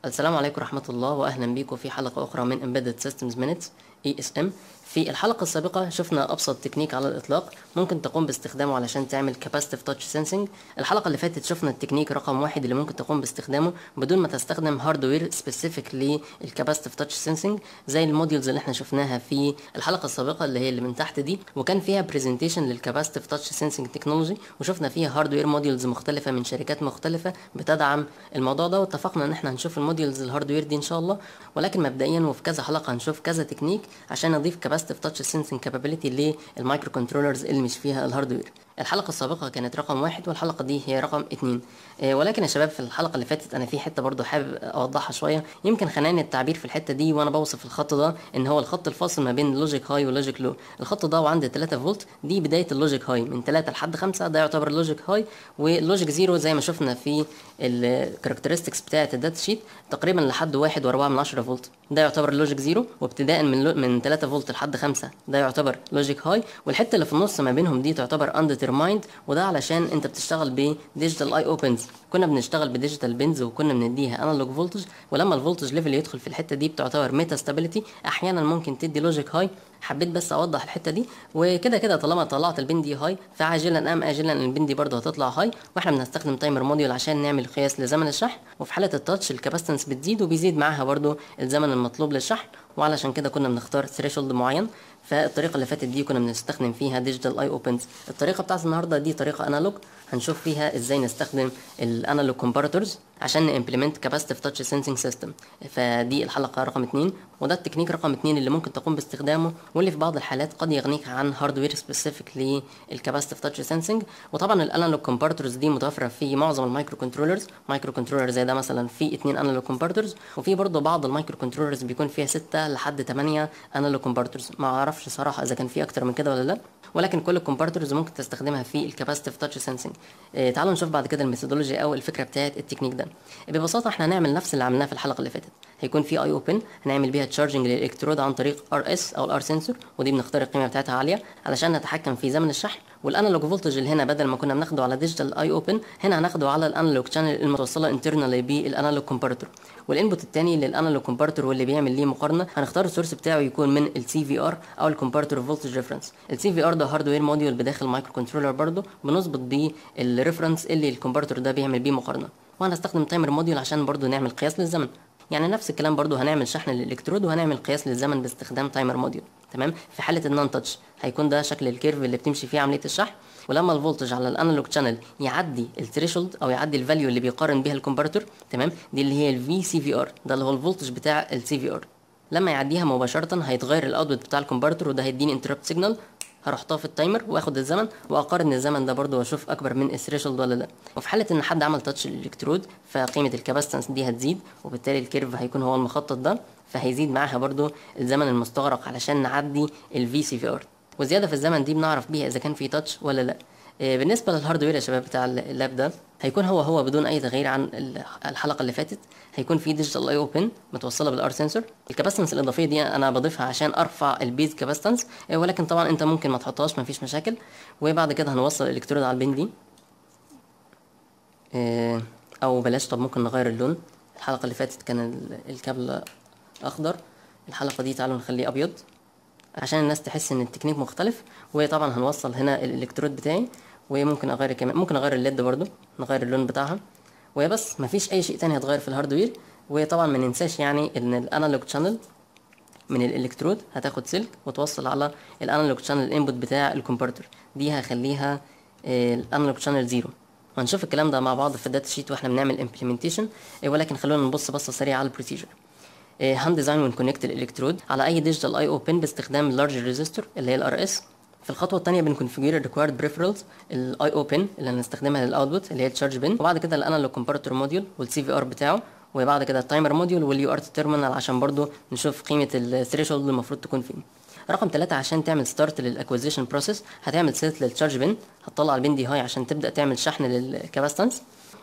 السلام عليكم ورحمة الله وأهلا بيكم في حلقة أخرى من Embedded Systems Minutes ESM في الحلقة السابقة شفنا أبسط تكنيك على الإطلاق ممكن تقوم باستخدامه علشان تعمل Capacitive Touch Sensing الحلقة اللي فاتت شفنا التكنيك رقم واحد اللي ممكن تقوم باستخدامه بدون ما تستخدم هاردوير سبيسيفيك للكاباسيتيف تاتش سensing زي الموديولز اللي احنا شفناها في الحلقة السابقة اللي هي اللي من تحت دي وكان فيها برزنتيشن للكاباسيتيف تاتش سensing تكنولوجي وشفنا فيها هاردوير موديولز مختلفة من شركات مختلفة بتدعم الموضوع ده واتفقنا ان احنا هنشوف الموديولز الهاردوير دي ان شاء الله ولكن مبدئيا وفي كذا حلقة هنشوف كذا تكنيك عشان نضيف كاباسيتيف تاتش سensing كابابيلتي للمايكرو كنترولرز اللي مش فيها الهاردوير الحلقة السابقة كانت رقم واحد والحلقة دي هي رقم اتنين آه ولكن يا شباب في الحلقة اللي فاتت أنا في حتة برضو حابب أوضحها شوية يمكن خلاني التعبير في الحتة دي وأنا بوصف الخط ده إن هو الخط الفاصل ما بين لوجيك هاي ولوجيك لو الخط ده وعند 3 فولت دي بداية اللوجيك هاي من 3 لحد 5 ده يعتبر لوجيك هاي واللوجيك زيرو زي ما شفنا في الكاركترستكس بتاعة الداتا شيت تقريبا لحد 1 و4 من 10 فولت ده يعتبر لوجيك زيرو وابتداء من لو من 3 فولت لحد 5 ده يعتبر لوجيك هاي والحتة اللي في النص ما بينهم دي تعتبر انديترمايند وده علشان انت بتشتغل بديجيتال اي اوبنز كنا بنشتغل بديجيتال بنز وكنا بنديها انالوج فولتج ولما الفولتج ليفل يدخل في الحته دي بتعتبر ميتا ستابيليتي احيانا ممكن تدي لوجيك هاي حبيت بس اوضح الحته دي وكده كده طالما طلعت البن دي هاي فعاجلا ام اجلا البن دي برضه هتطلع هاي واحنا بنستخدم تايمر موديول عشان نعمل قياس لزمن الشحن وفي حاله التاتش الكاباستنس بتزيد وبيزيد معاها برضه الزمن المطلوب للشحن وعلشان كده كنا بنختار ثريشولد معين فالطريقه اللي فاتت دي كنا بنستخدم فيها ديجيتال اي اوبنز الطريقه بتاعت النهارده دي طريقه انالوج هنشوف فيها ازاي نستخدم الانالوج كومباراتورز عشان نimplement كاباسيتيف تاتش سensing سيستم فدي الحلقه رقم 2 وده التكنيك رقم 2 اللي ممكن تقوم باستخدامه واللي في بعض الحالات قد يغنيك عن هاردوير سبيسيفيك للكاباسيتيف تاتش سensing وطبعا الانالوج كومباراتورز دي متوفره في معظم المايكرو كنترولرز مايكرو كنترولر زي ده مثلا في 2 انالوج كومباراتورز وفي برضه بعض المايكرو كنترولرز بيكون فيها 6 لحد 8 انالوج كومباراتورز ما اعرفش صراحه اذا كان في اكتر من كده ولا لا ولكن كل الكومبارترز ممكن تستخدمها في الكاباسيتيف تاتش سensing إيه تعالوا نشوف بعد كده الميثودولوجي او الفكره بتاعت التكنيك ده ببساطه احنا هنعمل نفس اللي عملناه في الحلقه اللي فاتت هيكون في اي اوبن هنعمل بيها تشارجنج للالكترود عن طريق ار اس او الار سنسور ودي بنختار القيمه بتاعتها عاليه علشان نتحكم في زمن الشحن والانالوج فولتج اللي هنا بدل ما كنا بناخده على ديجيتال اي اوبن هنا هناخده على الانالوج شانل المتوصله انترنالي بالانالوج كومبارتور والانبوت الثاني للانالوج كومبارتور واللي بيعمل ليه مقارنه هنختار السورس بتاعه يكون من السي في ار او الكومبارتور فولتج ريفرنس السي في ار ده هاردوير موديول بداخل مايكرو كنترولر برضه بنظبط بيه الريفرنس اللي الكومبارتور ده بيعمل بيه مقارنه وهنستخدم تايمر موديول عشان برضه نعمل قياس للزمن يعني نفس الكلام برضو هنعمل شحن للالكترود وهنعمل قياس للزمن باستخدام تايمر موديول تمام في حاله النون تاتش هيكون ده شكل الكيرف اللي بتمشي فيه عمليه الشحن ولما الفولتج على الانالوج شانل يعدي الثريشولد او يعدي الفاليو اللي بيقارن بيها الكومبارتور تمام دي اللي هي الفي سي في ار ده اللي هو الفولتج بتاع السي في ار لما يعديها مباشره هيتغير الاوتبوت بتاع الكومبارتور وده هيديني انتربت سيجنال هروح طافي التايمر واخد الزمن واقارن الزمن ده برضو واشوف اكبر من الثريشولد ولا لا وفي حاله ان حد عمل تاتش للالكترود فقيمه الكاباستنس دي هتزيد وبالتالي الكيرف هيكون هو المخطط ده فهيزيد معاها برضو الزمن المستغرق علشان نعدي الفي سي في ار وزياده في الزمن دي بنعرف بيها اذا كان في تاتش ولا لا بالنسبه للهاردوير يا شباب بتاع اللاب ده هيكون هو هو بدون اي تغيير عن الحلقه اللي فاتت هيكون في ديجيتال اي اوبن متوصله بالار سنسور الكاباستنس الاضافيه دي انا بضيفها عشان ارفع البيز كاباستنس ولكن طبعا انت ممكن ما تحطهاش مفيش مشاكل وبعد كده هنوصل الالكترود على البين دي او بلاش طب ممكن نغير اللون الحلقه اللي فاتت كان الكابل اخضر الحلقه دي تعالوا نخليه ابيض عشان الناس تحس ان التكنيك مختلف وطبعا هنوصل هنا الالكترود بتاعي وممكن اغير كمان ممكن اغير الليد برضو نغير اللون بتاعها وبس مفيش اي شيء تاني هيتغير في الهاردوير وطبعا ما ننساش يعني ان الانالوج شانل من الالكترود هتاخد سلك وتوصل على الانالوج شانل انبوت بتاع الكومبارتور دي هخليها الانالوج شانل زيرو وهنشوف الكلام ده مع بعض في الداتا شيت واحنا بنعمل امبلمنتيشن ولكن خلونا نبص بصه سريعه على البروسيجر هاند ديزاين ونكونكت الالكترود على اي ديجيتال اي او بن باستخدام اللارج ريزيستور اللي هي الار اس في الخطوه الثانيه بنكونفيجر الريكوايرد بريفرالز الاي او بن اللي هنستخدمها للاوتبوت اللي هي التشارج بن وبعد كده الانالوج كومبارتور موديول والسي في ار بتاعه وبعد كده التايمر موديول واليو ار تيرمينال عشان برضو نشوف قيمه الثريشولد اللي المفروض تكون فين رقم ثلاثة عشان تعمل ستارت للاكوزيشن بروسيس هتعمل سيت للتشارج بن هتطلع البن دي هاي عشان تبدا تعمل شحن للكاباستنس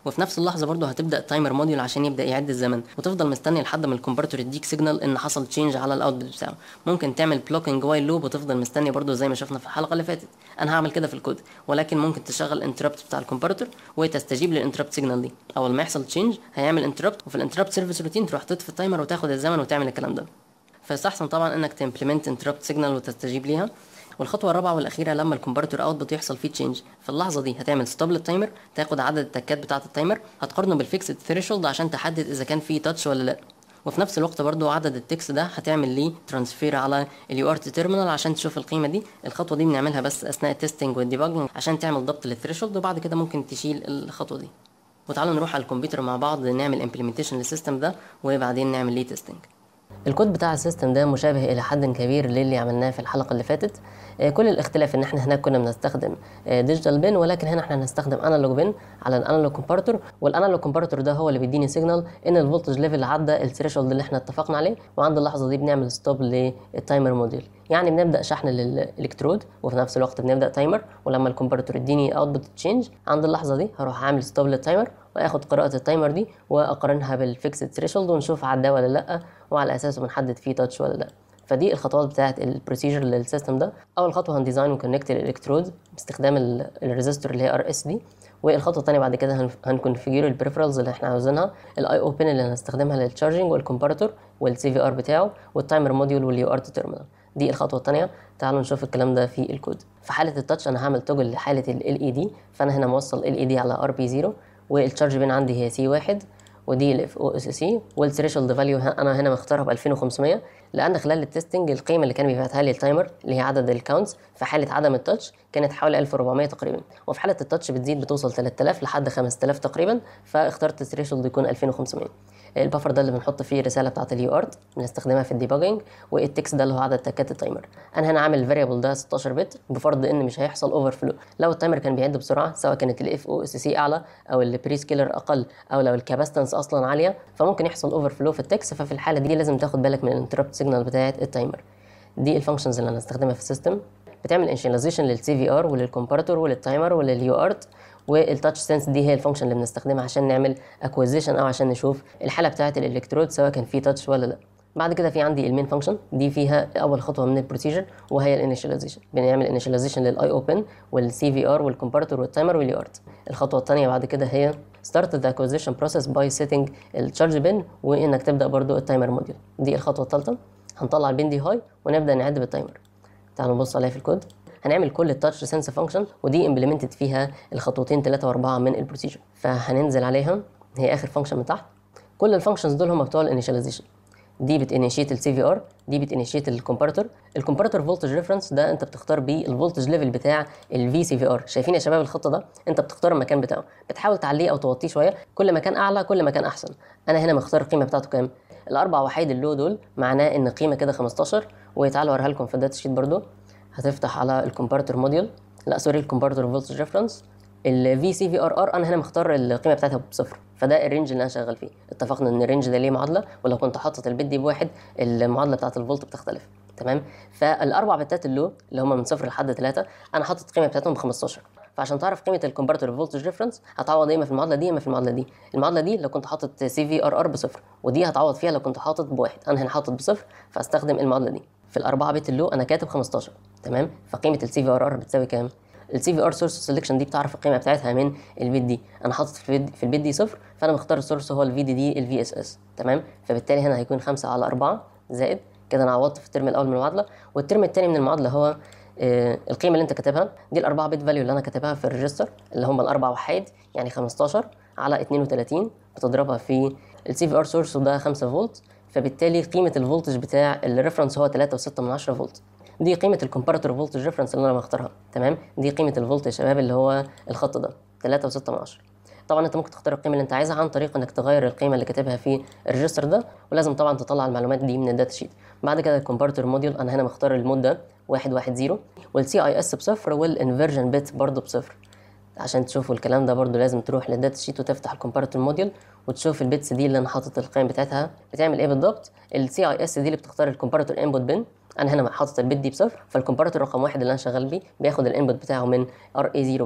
وفي نفس اللحظه برضو هتبدا التايمر موديول عشان يبدا يعد الزمن وتفضل مستني لحد ما الكونفرتر يديك سيجنال ان حصل تشينج على الاوتبوت بتاعه ممكن تعمل بلوكينج وايل لوب وتفضل مستني برضو زي ما شفنا في الحلقه اللي فاتت انا هعمل كده في الكود ولكن ممكن تشغل انتربت بتاع الكونفرتر وتستجيب للانتربت سيجنال دي اول ما يحصل تشينج هيعمل انتربت وفي الانتربت سيرفيس روتين تروح تطفي التايمر وتاخد الزمن وتعمل الكلام ده فيستحسن طبعا انك تمبلمنت انتربت سيجنال وتستجيب ليها والخطوه الرابعه والاخيره لما الكونفرتر اوتبوت يحصل فيه تشينج في اللحظه دي هتعمل ستوب للتايمر تاخد عدد التكات بتاعه التايمر هتقارنه بالفيكسد ثريشولد عشان تحدد اذا كان فيه تاتش ولا لا وفي نفس الوقت برضو عدد التكس ده هتعمل ليه ترانسفير على اليو ار تي تيرمينال عشان تشوف القيمه دي الخطوه دي بنعملها بس اثناء التستنج والديباجنج عشان تعمل ضبط للثريشولد وبعد كده ممكن تشيل الخطوه دي وتعالوا نروح على الكمبيوتر مع بعض نعمل امبلمنتيشن للسيستم ده وبعدين نعمل ليه تيستنج الكود بتاع السيستم ده مشابه الى حد كبير للي عملناه في الحلقه اللي فاتت آه، كل الاختلاف ان احنا هناك كنا بنستخدم ديجيتال بن ولكن هنا احنا هنستخدم انالوج بن على الانالوج كومبارتور والانالوج كومبارتور ده هو اللي بيديني سيجنال ان الفولتج ليفل عدى الثريشولد اللي احنا اتفقنا عليه وعند اللحظه دي بنعمل ستوب للتايمر موديل يعني بنبدا شحن للالكترود وفي نفس الوقت بنبدا تايمر ولما الكومبارتور يديني اوتبوت تشينج عند اللحظه دي هروح عامل ستوب للتايمر واخد قراءه التايمر دي واقارنها بالفيكسد ثريشولد ونشوف عدى ولا لا وعلى اساسه بنحدد فيه تاتش ولا لا فدي الخطوات بتاعه البروسيجر للسيستم ده اول خطوه هنديزاين ونكونكت الالكترود باستخدام الريزستور اللي هي ار اس دي والخطوه الثانيه بعد كده هنكونفيجر البريفرالز اللي احنا عاوزينها الاي او بين اللي هنستخدمها للتشارجنج والكمبارتور والسي في ار بتاعه والتايمر موديول واليو ار تيرمينال دي الخطوه الثانيه تعالوا نشوف الكلام ده في الكود في حاله التاتش انا هعمل توجل لحاله ال اي دي فانا هنا موصل ال اي دي على ار بي 0 والتشارج بين عندي هي سي واحد ودي الاف او اس سي والثريشولد فاليو انا هنا مختارها ب 2500 لان خلال التستنج القيمه اللي كان بيبعتها لي التايمر اللي هي عدد الكاونتس في حاله عدم التاتش كانت حوالي 1400 تقريبا وفي حاله التاتش بتزيد بتوصل 3000 لحد 5000 تقريبا فاخترت الثريشولد يكون 2500 البفر ده اللي بنحط فيه الرساله بتاعه اليو ارت بنستخدمها في الديباجنج والتكست ده اللي هو عدد تكات التايمر انا هنا عامل الفاريبل ده 16 بت بفرض ان مش هيحصل اوفر فلو لو التايمر كان بيعد بسرعه سواء كانت الاف او اس سي اعلى او البري سكيلر اقل او لو الكاباستنس اصلا عاليه فممكن يحصل اوفر فلو في التكست ففي الحاله دي لازم تاخد بالك من الانتربت سيجنال بتاعه التايمر دي الفانكشنز اللي هنستخدمها في السيستم بتعمل انشياليزيشن للسي في ار وللكمبارتور وللتايمر ولليو ارت والتاتش سنس دي هي الفانكشن اللي بنستخدمها عشان نعمل اكوزيشن او عشان نشوف الحاله بتاعه الالكترود سواء كان في تاتش ولا لا بعد كده في عندي المين فانكشن دي فيها اول خطوه من البروسيجر وهي الانيشاليزيشن بنعمل انيشاليزيشن للاي اوبن والسي في ار والكمبارتور والتايمر واليو ارت الخطوه الثانيه بعد كده هي start the acquisition process by setting التشارج بن وانك تبدا برضو التايمر موديول دي الخطوه الثالثه هنطلع البن دي هاي ونبدا نعد بالتايمر تعالوا نبص عليها في الكود هنعمل كل التاتش سنس فانكشن ودي امبلمنتد فيها الخطوتين 3 و4 من البروسيجر فهننزل عليها هي اخر فانكشن من تحت كل الفانكشنز دول هم بتوع الانيشاليزيشن دي بتانيشيت السي في ار دي بتانيشيت الكمبارتور الكمبارتور فولتج ريفرنس ده انت بتختار بيه الفولتج ليفل بتاع الفي سي في ار شايفين يا شباب الخط ده انت بتختار المكان بتاعه بتحاول تعليه او توطيه شويه كل ما كان اعلى كل ما كان احسن انا هنا مختار القيمه بتاعته كام الاربع وحيد اللو دول معناه ان قيمه كده 15 وتعالوا اوريها لكم في الداتا شيت برضو هتفتح على الكمبارتور موديول لا سوري الكمبارتور فولتج ريفرنس الفي سي في ار ار انا هنا مختار القيمه بتاعتها بصفر فده الرينج اللي انا شغال فيه اتفقنا ان الرينج ده ليه معادله ولو كنت حاطط البت دي بواحد المعادله بتاعت الفولت بتختلف تمام فالاربع بتات اللو اللي هم من صفر لحد ثلاثة انا حاطط القيمه بتاعتهم ب 15 فعشان تعرف قيمه الكمبارتور فولتج ريفرنس هتعوض يا اما في المعادله دي يا اما في المعادله دي المعادله دي لو كنت حاطط سي في ار ار بصفر ودي هتعوض فيها لو كنت حاطط بواحد انا هنا حاطط بصفر فاستخدم المعادله دي في الاربعه بت اللو انا كاتب 15 تمام فقيمه السي في ار ار بتساوي كام السي في ار سورس سelection دي بتعرف القيمه بتاعتها من البيت دي انا حاطط في البيت في البيت دي صفر فانا مختار السورس هو الفي دي دي الفي اس اس تمام فبالتالي هنا هيكون 5 على 4 زائد كده انا عوضت في الترم الاول من المعادله والترم الثاني من المعادله هو آه القيمه اللي انت كاتبها دي الاربعه بيت فاليو اللي انا كاتبها في الريجستر اللي هم الاربع وحيد يعني 15 على 32 بتضربها في السي في ار سورس وده 5 فولت فبالتالي قيمه الفولتج بتاع الريفرنس هو 3.6 فولت دي قيمه الكومبارتور فولتج ريفرنس اللي انا بختارها تمام دي قيمه الفولت يا شباب اللي هو الخط ده 3.6 طبعا انت ممكن تختار القيمه اللي انت عايزها عن طريق انك تغير القيمه اللي كاتبها في الريجستر ده ولازم طبعا تطلع المعلومات دي من الداتا شيت بعد كده الكومبارتور موديول انا هنا مختار المود ده 110 والسي اي اس بصفر والانفرجن بت برضه بصفر عشان تشوفوا الكلام ده برضو لازم تروح للداتا شيت وتفتح الكومبارتور موديول وتشوف البيتس دي اللي انا حاطط القيم بتاعتها بتعمل ايه بالضبط السي اي اس دي اللي بتختار الكومبارتور انبوت بن انا هنا حاطط البت دي بصفر فالكومبارتور رقم واحد اللي انا شغال بيه بياخد الانبوت بتاعه من ار اي 0 بن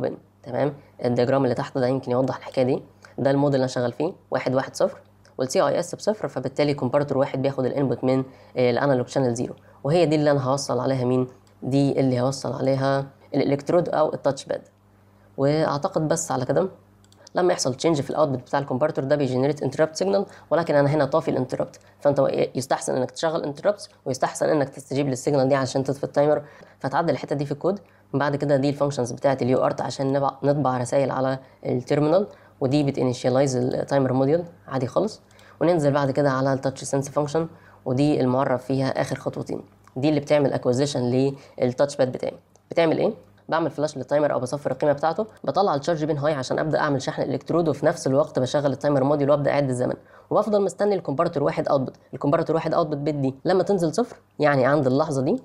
تمام الدياجرام اللي تحت ده يمكن يوضح الحكايه دي ده المود اللي انا شغال فيه واحد واحد صفر والسي اي اس بصفر فبالتالي كومبارتور واحد بياخد الانبوت من الانالوج شانل زيرو وهي دي اللي انا هوصل عليها مين دي اللي هوصل عليها الالكترود او التاتش باد واعتقد بس على كده لما يحصل تشينج في الاوتبوت بتاع الكمبارتور ده بيجنريت انتربت سيجنال ولكن انا هنا طافي الانتربت فانت يستحسن انك تشغل انتربت ويستحسن انك تستجيب للسيجنال دي عشان تطفي التايمر فتعدل الحته دي في الكود بعد كده دي الفانكشنز بتاعه اليو ارت عشان نبع... نطبع رسائل على التيرمينال ودي بتانيشيالايز التايمر موديول عادي خالص وننزل بعد كده على التاتش سنس فانكشن ودي المعرف فيها اخر خطوتين دي اللي بتعمل اكوزيشن للتاتش باد بتاعي بتعمل ايه بعمل فلاش للتايمر او بصفر القيمه بتاعته بطلع التشارج بين هاي عشان ابدا اعمل شحن الكترود وفي نفس الوقت بشغل التايمر موديول وابدا اعد الزمن وافضل مستني الكمبارتور واحد اوتبوت الكمبارتور واحد اوتبوت بت دي لما تنزل صفر يعني عند اللحظه دي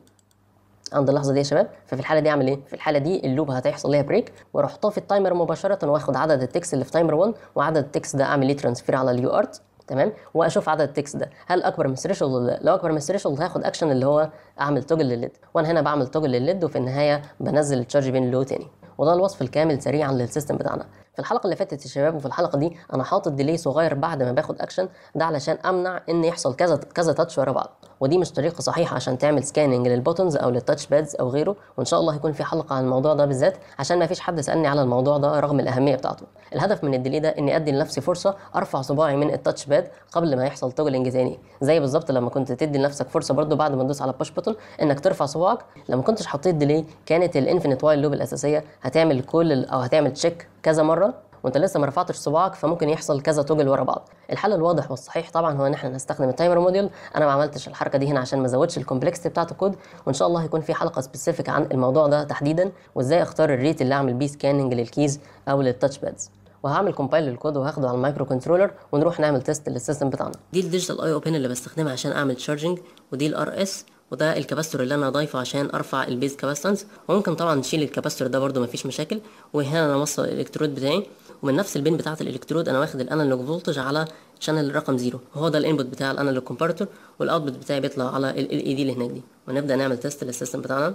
عند اللحظه دي يا شباب ففي الحاله دي اعمل ايه في الحاله دي اللوب هتحصل ليها بريك واروح طافي التايمر مباشره واخد عدد التكس اللي في تايمر 1 وعدد التكس ده اعمل ليه ترانسفير على اليو ارت تمام واشوف عدد التكس ده هل اكبر من الثريشولد ولا لا لو اكبر من الثريشولد هاخد اكشن اللي هو اعمل توجل للليد وانا هنا بعمل توجل للليد وفي النهايه بنزل التشارج بين لو تاني وده الوصف الكامل سريعا للسيستم بتاعنا في الحلقه اللي فاتت يا شباب وفي الحلقه دي انا حاطط ديلي صغير بعد ما باخد اكشن ده علشان امنع ان يحصل كذا كذا تاتش ورا بعض ودي مش طريقه صحيحه عشان تعمل سكاننج للبوتنز او للتاتش بادز او غيره وان شاء الله هيكون في حلقه عن الموضوع ده بالذات عشان ما فيش حد سالني على الموضوع ده رغم الاهميه بتاعته الهدف من الديلي ده اني ادي لنفسي فرصه ارفع صباعي من التاتش باد قبل ما يحصل توجلنج تاني زي بالظبط لما كنت تدي لنفسك فرصه برده بعد ما تدوس على بوش بوتن انك ترفع صباعك لما كنتش حطيت ديلي كانت الانفينيت وايل لوب الاساسيه هتعمل كل او هتعمل تشيك كذا مره وانت لسه ما رفعتش صباعك فممكن يحصل كذا توجل ورا بعض الحل الواضح والصحيح طبعا هو ان احنا نستخدم التايمر موديول انا ما عملتش الحركه دي هنا عشان ما ازودش الكومبلكسيتي بتاعه الكود وان شاء الله هيكون في حلقه سبيسيفيك عن الموضوع ده تحديدا وازاي اختار الريت اللي اعمل بيه سكاننج للكيز او للتاتش بادز وهعمل كومبايل للكود وهاخده على المايكرو كنترولر ونروح نعمل تيست للسيستم بتاعنا دي الديجيتال اي او بين اللي بستخدمها عشان اعمل تشارجنج ودي الار اس وده الكاباستور اللي انا ضايفه عشان ارفع البيز كاباستنس وممكن طبعا نشيل الكاباستور ده برده مفيش مشاكل وهنا انا موصل الالكترود بتاعي ومن نفس البين بتاعه الالكترود انا واخد الانالوج فولتج على شانل رقم زيرو وهو ده الانبوت بتاع الانالوج كومبارتور والاوتبوت بتاعي بيطلع على ال اي دي اللي هناك دي ونبدا نعمل تيست للسيستم بتاعنا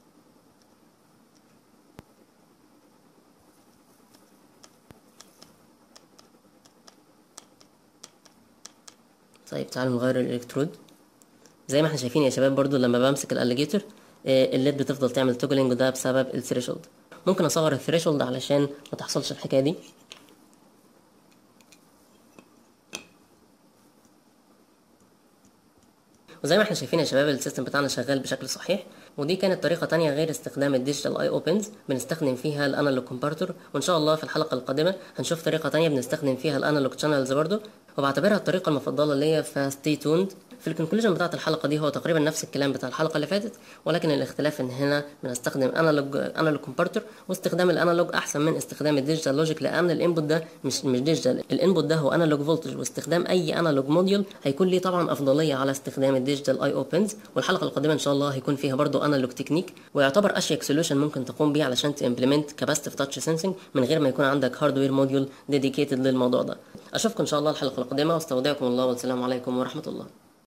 طيب تعالوا نغير الالكترود زي ما احنا شايفين يا شباب برضو لما بمسك الاليجيتور الليد بتفضل تعمل توجلينج وده بسبب الثريشولد ممكن اصغر الثريشولد علشان ما تحصلش الحكايه دي وزي ما احنا شايفين يا شباب السيستم بتاعنا شغال بشكل صحيح ودي كانت طريقه تانية غير استخدام الديجيتال اي اوبنز بنستخدم فيها الانالوج كومبارتور وان شاء الله في الحلقه القادمه هنشوف طريقه تانية بنستخدم فيها الانالوج شانلز برضو وبعتبرها الطريقه المفضله ليا فستي توند في الكونكلوجن بتاعت الحلقه دي هو تقريبا نفس الكلام بتاع الحلقه اللي فاتت ولكن الاختلاف ان هنا بنستخدم انالوج انالوج كومبارتور واستخدام الانالوج احسن من استخدام الديجيتال لوجيك لان الانبوت ده مش مش ديجيتال الانبوت ده هو انالوج فولتج واستخدام اي انالوج موديول هيكون ليه طبعا افضليه على استخدام الديجيتال اي او بنز والحلقه القادمه ان شاء الله هيكون فيها برضو انالوج تكنيك ويعتبر اشيك سوليوشن ممكن تقوم بيه علشان تمبلمنت كاباسيتيف تاتش سنسنج من غير ما يكون عندك هاردوير موديول ديديكيتد للموضوع ده اشوفكم ان شاء الله الحلقه القادمه واستودعكم الله والسلام عليكم ورحمه الله